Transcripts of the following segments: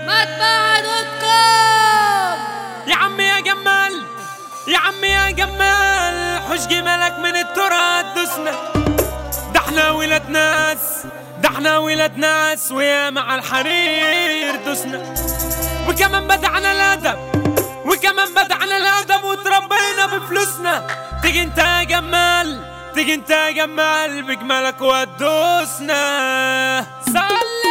مطبعة دوت كوم يا عمي يا جمال يا عمي يا جمال حوش جمالك من التراث دوسنا ده احنا ولاد ناس ده احنا ولاد ناس ويا مع الحرير دوسنا وكمان بدعنا الادب وكمان بدعنا الادب وتربينا بفلوسنا تيجي انت يا جمال تيجي انت يا جمال بجمالك وتدوسنا صلي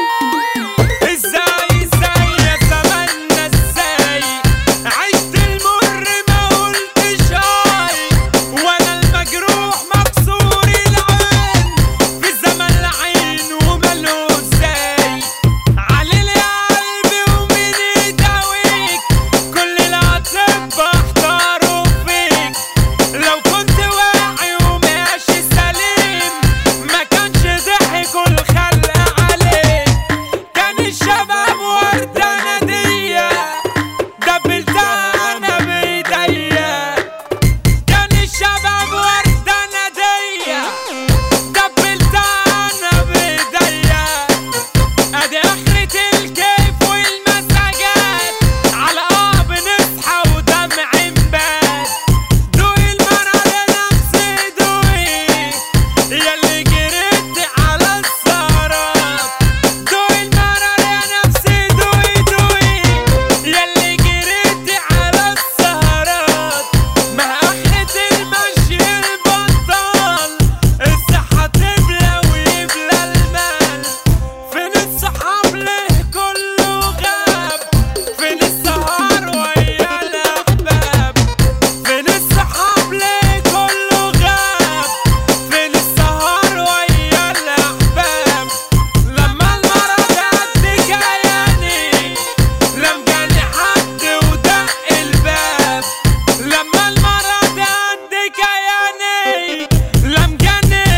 ازاي ازاي يا زماننا ازاي عشت المر ما قلتش هاي وانا المجروح مكسور العين في الزمن لعين وماله ازاي علل يا قلبي ومين يداويك كل الاطباء احتاروا فيك لو كنت واعي وماشي سليم ما كانش ضحكوا الخلق عليك كان الشباب وردة نادية دبلتها انا بايديا كان الشباب وردة نادية دبلتها انا بايديا ادي اخرة الكيف والمساجات على اه بنصحى ودمع مبات دوي المرض نفسي دوي ياللي جريت على السهرات دوي المرض يا نفسي دوي دوي ياللي جريت على السهرات ما اخرة المشي البطال الصحة تبلى ويبلى المال فين الصحاب ليه كله غاب فين السهر ويا الاحباب فين الصحاب ليه كله غاب فين السهر ويا الاحباب لما المرض قد كياني لم جاني حد ودق الباب لما المرض قد كياني لم جاني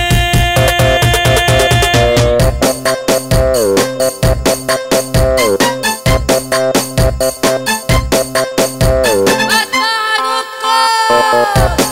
مطبعة دوت كوم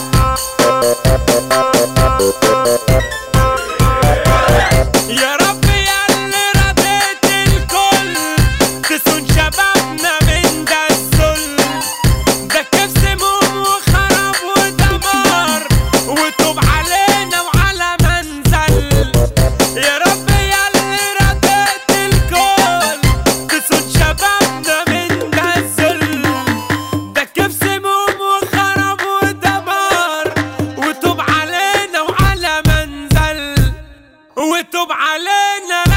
يا رب يا اللي رضيت الكل تسون شبابنا من ده الذل ده كيف سموم وخراب ودمار وتوب علينا وعلى منزل يا رب يا اللي رضيت الكل تسون شبابنا من ده الذل ده كيف سموم وخراب ودمار وتوب علينا وعلى منزل وتوب علينا